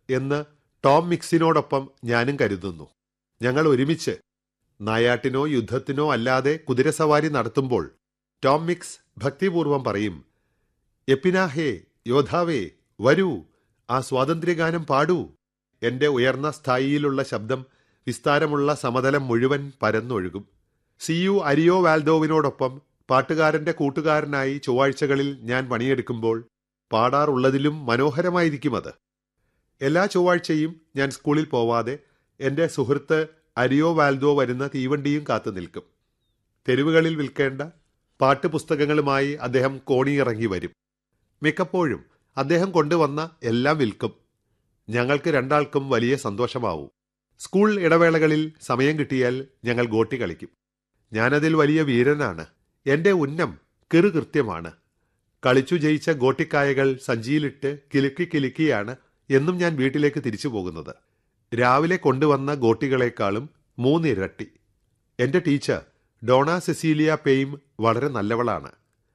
എന്ന് ടോം മിക്സിനോടൊപ്പം ഞാനും കരുതുന്നു ഞങ്ങൾ ഒരുമിച്ച് നായാട്ടിനോ യുദ്ധത്തിനോ അല്ലാതെ കുതിരസവാരി നടത്തുമ്പോൾ ടോം മിക്സ് ഭക്തിപൂർവം പറയും എപ്പിനാഹേ യോദ്ധാവേ വരൂ ആ സ്വാതന്ത്ര്യഗാനം പാടൂ എന്റെ ഉയർന്ന സ്ഥായിയിലുള്ള ശബ്ദം വിസ്താരമുള്ള സമതലം മുഴുവൻ പരന്നൊഴുകും സി യു അരിയോ വാൽദോവിനോടൊപ്പം പാട്ടുകാരന്റെ കൂട്ടുകാരനായി ചൊവ്വാഴ്ചകളിൽ ഞാൻ പണിയെടുക്കുമ്പോൾ പാടാറുള്ളതിലും മനോഹരമായിരിക്കും അത് എല്ലാ ചൊവ്വാഴ്ചയും ഞാൻ സ്കൂളിൽ പോവാതെ എന്റെ സുഹൃത്ത് അരിയോ വാൽദോ വരുന്ന തീവണ്ടിയും കാത്തു നിൽക്കും തെരുവുകളിൽ വിൽക്കേണ്ട പാട്ടുപുസ്തകങ്ങളുമായി അദ്ദേഹം കോണിയിറങ്ങി വരും മിക്കപ്പോഴും അദ്ദേഹം കൊണ്ടുവന്ന എല്ലാം വിൽക്കും ഞങ്ങൾക്ക് രണ്ടാൾക്കും വലിയ സന്തോഷമാവും സ്കൂൾ ഇടവേളകളിൽ സമയം കിട്ടിയാൽ ഞങ്ങൾ ഗോട്ടി കളിക്കും ഞാനതിൽ വലിയ വീരനാണ് എന്റെ ഉന്നം കിറുകൃത്യമാണ് കളിച്ചു ജയിച്ച ഗോട്ടിക്കായകൾ സഞ്ചിയിലിട്ട് കിലുക്കി കിലുക്കിയാണ് എന്നും ഞാൻ വീട്ടിലേക്ക് തിരിച്ചു പോകുന്നത് രാവിലെ കൊണ്ടുവന്ന ഗോട്ടികളെക്കാളും മൂന്നിരട്ടി എന്റെ ടീച്ചർ ഡോണ സെസീലിയ പെയിം വളരെ നല്ലവളാണ്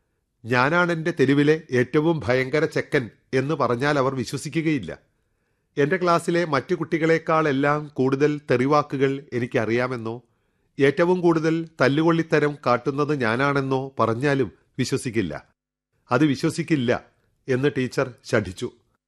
ഞാനാണ് എന്റെ തെരുവിലെ ഏറ്റവും ഭയങ്കര ചെക്കൻ എന്ന് പറഞ്ഞാൽ അവർ വിശ്വസിക്കുകയില്ല എന്റെ ക്ലാസ്സിലെ മറ്റു കുട്ടികളെക്കാളെല്ലാം കൂടുതൽ തെറിവാക്കുകൾ എനിക്കറിയാമെന്നോ ഏറ്റവും കൂടുതൽ തല്ലുകൊള്ളിത്തരം കാട്ടുന്നത് ഞാനാണെന്നോ പറഞ്ഞാലും വിശ്വസിക്കില്ല അത് വിശ്വസിക്കില്ല എന്ന് ടീച്ചർ ശഠിച്ചു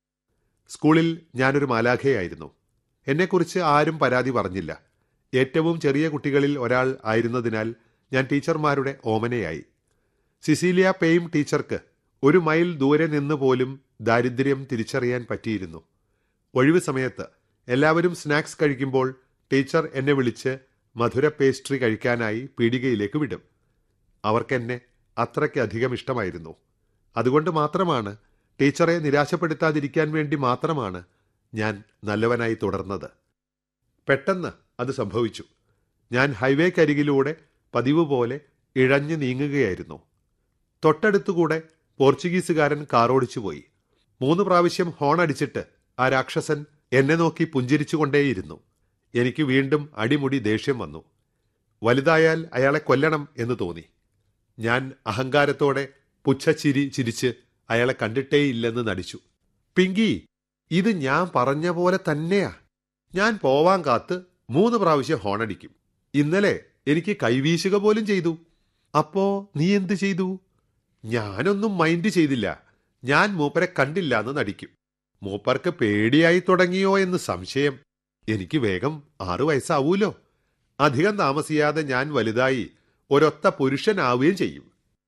സ്കൂളിൽ ഞാനൊരു മാലാഖയായിരുന്നു എന്നെക്കുറിച്ച് ആരും പരാതി പറഞ്ഞില്ല ഏറ്റവും ചെറിയ കുട്ടികളിൽ ഒരാൾ ആയിരുന്നതിനാൽ ഞാൻ ടീച്ചർമാരുടെ ഓമനയായി സിസീലിയ പെയിം ടീച്ചർക്ക് ഒരു മൈൽ ദൂരെ നിന്ന് പോലും ദാരിദ്ര്യം തിരിച്ചറിയാൻ പറ്റിയിരുന്നു ഒഴിവ് സമയത്ത് എല്ലാവരും സ്നാക്സ് കഴിക്കുമ്പോൾ ടീച്ചർ എന്നെ വിളിച്ച് മധുര പേസ്ട്രി കഴിക്കാനായി പീടികയിലേക്ക് വിടും അവർക്കെന്നെ അത്രയ്ക്കധികം ഇഷ്ടമായിരുന്നു അതുകൊണ്ട് മാത്രമാണ് ടീച്ചറെ നിരാശപ്പെടുത്താതിരിക്കാൻ വേണ്ടി മാത്രമാണ് ഞാൻ നല്ലവനായി തുടർന്നത് പെട്ടെന്ന് അത് സംഭവിച്ചു ഞാൻ ഹൈവേക്കരികിലൂടെ പതിവ് പോലെ ഇഴഞ്ഞു നീങ്ങുകയായിരുന്നു തൊട്ടടുത്തുകൂടെ പോർച്ചുഗീസുകാരൻ കാറോടിച്ചു പോയി മൂന്ന് പ്രാവശ്യം ഹോൺ അടിച്ചിട്ട് ആ രാക്ഷസൻ എന്നെ നോക്കി പുഞ്ചിരിച്ചുകൊണ്ടേയിരുന്നു എനിക്ക് വീണ്ടും അടിമുടി ദേഷ്യം വന്നു വലുതായാൽ അയാളെ കൊല്ലണം എന്ന് തോന്നി ഞാൻ അഹങ്കാരത്തോടെ പുച്ഛച്ചിരി ചിരിച്ച് അയാളെ കണ്ടിട്ടേയില്ലെന്ന് നടിച്ചു പിങ്കി ഇത് ഞാൻ പറഞ്ഞ പോലെ തന്നെയാ ഞാൻ പോവാൻ കാത്ത് മൂന്ന് പ്രാവശ്യം ഹോണടിക്കും ഇന്നലെ എനിക്ക് കൈവീശുക പോലും ചെയ്തു അപ്പോ നീ എന്ത് ചെയ്തു ഞാനൊന്നും മൈൻഡ് ചെയ്തില്ല ഞാൻ മൂപ്പരെ കണ്ടില്ല എന്ന് നടിക്കും മൂപ്പർക്ക് പേടിയായി തുടങ്ങിയോ എന്ന് സംശയം എനിക്ക് വേഗം ആറു വയസ്സാവൂലോ അധികം താമസിയാതെ ഞാൻ വലുതായി ഒരൊത്ത പുരുഷനാവുകയും ചെയ്യും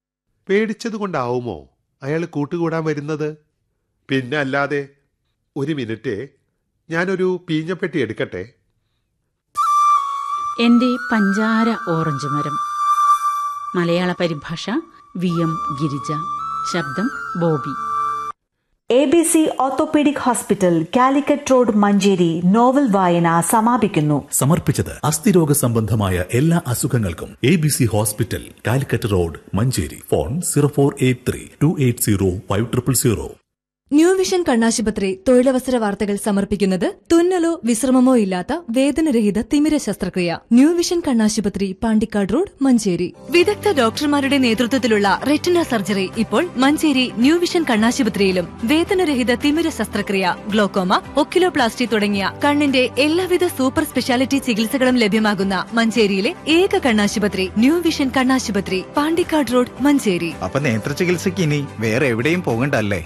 പേടിച്ചതുകൊണ്ടാവുമോ അയാൾ കൂട്ടുകൂടാൻ വരുന്നത് പിന്നെ അല്ലാതെ ഒരു മിനിറ്റ് ഞാനൊരു പീഞ്ഞപ്പെട്ടി എടുക്കട്ടെ എന്റെ പഞ്ചാര ഓറഞ്ച് മരം മലയാള പരിഭാഷ വി എം ഗിരിജ ശബ്ദം Bobby A B C orthopaedic hospital Calicut road Manjeri novel വായന സമാപിക്കുന്നു സമർപ്പിച്ചത് അസ്ഥിരോഗ സംബന്ധമായ എല്ലാ അസുഖങ്ങൾക്കും A B C hospital Calicut road Manjeri phone zero four eight three two eight zero five triple zero new vision കണ്ണാശുപത്രി തൊഴിലവസര വാർത്തകൾ സമർപ്പിക്കുന്നത് തുന്നലോ വിശ്രമമോ ഇല്ലാത്ത വേദനരഹിത തിമിര ശസ്ത്രക്രിയ ന്യൂ വിഷൻ കണ്ണാശുപത്രി പാണ്ടിക്കാട് റോഡ് മഞ്ചേരി വിദഗ്ധ ഡോക്ടർമാരുടെ നേതൃത്വത്തിലുള്ള റെറ്റിന സർജറി ഇപ്പോൾ മഞ്ചേരി ന്യൂ വിഷൻ കണ്ണാശുപത്രിയിലും വേദനരഹിത തിമിര ശസ്ത്രക്രിയ ഗ്ലോക്കോമ ഒക്കിലോപ്ലാസ്റ്റി തുടങ്ങിയ കണ്ണിന്റെ എല്ലാവിധ സൂപ്പർ സ്പെഷ്യാലിറ്റി ചികിത്സകളും ലഭ്യമാകുന്ന മഞ്ചേരിയിലെ ഏക കണ്ണാശുപത്രി ന്യൂ വിഷൻ കണ്ണാശുപത്രി പാണ്ടിക്കാട് റോഡ് മഞ്ചേരി അപ്പൊ നേത്ര ചികിത്സയ്ക്ക് ഇനി വേറെ എവിടെയും പോകണ്ടല്ലേ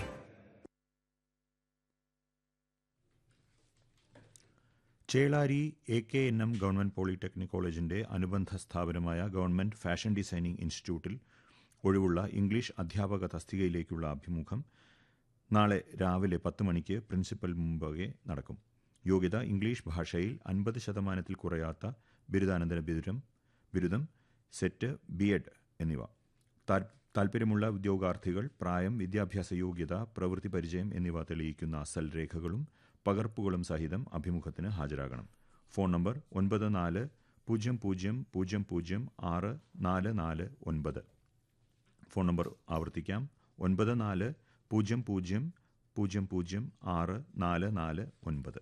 Chelari A K N M government polytechnic കോളേജിന്റെ അനുബന്ധ സ്ഥാപനമായ ഗവൺമെന്റ് ഫാഷൻ ഡിസൈനിംഗ് ഇൻസ്റ്റിറ്റ്യൂട്ടിൽ ഒഴിവുള്ള ഇംഗ്ലീഷ് അധ്യാപക തസ്തികയിലേക്കുള്ള അഭിമുഖം നാളെ രാവിലെ പത്ത് മണിക്ക് പ്രിൻസിപ്പൽ മുമ്പാകെ നടക്കും യോഗ്യത ഇംഗ്ലീഷ് ഭാഷയിൽ അൻപത് ശതമാനത്തിൽ കുറയാത്ത ബിരുദാനന്തര ബിരുദം ബിരുദം സെറ്റ് ബി എഡ് എന്നിവ താൽ- താൽപ്പര്യമുള്ള ഉദ്യോഗാർത്ഥികൾ പ്രായം വിദ്യാഭ്യാസ യോഗ്യത പ്രവൃത്തി പരിചയം എന്നിവ തെളിയിക്കുന്ന അസൽ രേഖകളും പകർപ്പുകളും സഹിതം അഭിമുഖത്തിന് ഹാജരാകണം ഫോൺ നമ്പർ ഒൻപത് നാല് പൂജ്യം പൂജ്യം പൂജ്യം പൂജ്യം ആറ് നാല് നാല് ഒൻപത് ഫോൺ നമ്പർ ആവർത്തിക്കാം ഒൻപത് നാല് പൂജ്യം പൂജ്യം പൂജ്യം പൂജ്യം ആറ് നാല് നാല് ഒൻപത്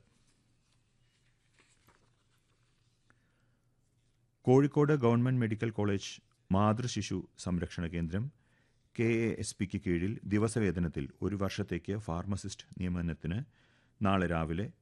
കോഴിക്കോട് ഗവൺമെന്റ് മെഡിക്കൽ കോളേജ് മാതൃശിശു സംരക്ഷണ കേന്ദ്രം കെ എ എസ് പിക്ക് കീഴിൽ ദിവസവേതനത്തിൽ ഒരു വർഷത്തേക്ക് ഫാർമസിസ്റ്റ് നിയമനത്തിന് നാളെ രാവിലെ